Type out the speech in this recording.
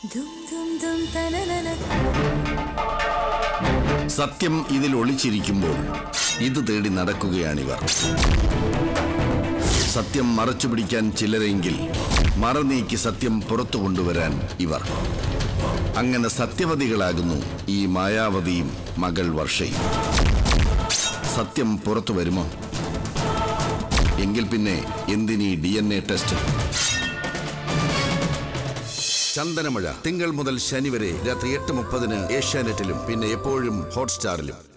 ദും ദും ദും തനനന സത്യം ഇതിൽ ഒളിച്ചിരിക്കുമ്പോൾ ഇത് തേടി നടക്കുകയാണിവർ സത്യം മറച്ചു പിടിക്കാൻ ചിലരെങ്കിൽ മറനീക്കി സത്യം പുറത്തു കൊണ്ടുവരാൻ ഇവർ അങ്ങനെ സത്യവതികളാകുന്നു ഈ മായാവതിയും മകൾ വർഷയും സത്യം പുറത്തു വരുമോ എങ്കിൽ പിന്നെ എന്തിനീ D N A test Chandanamazha തിങ്കൾ മുതൽ ശനി വരെ രാത്രി എട്ട് മുപ്പതിന് ഏഷ്യാനെറ്റിലും പിന്നെ എപ്പോഴും ഹോട്ട്സ്റ്റാറിലും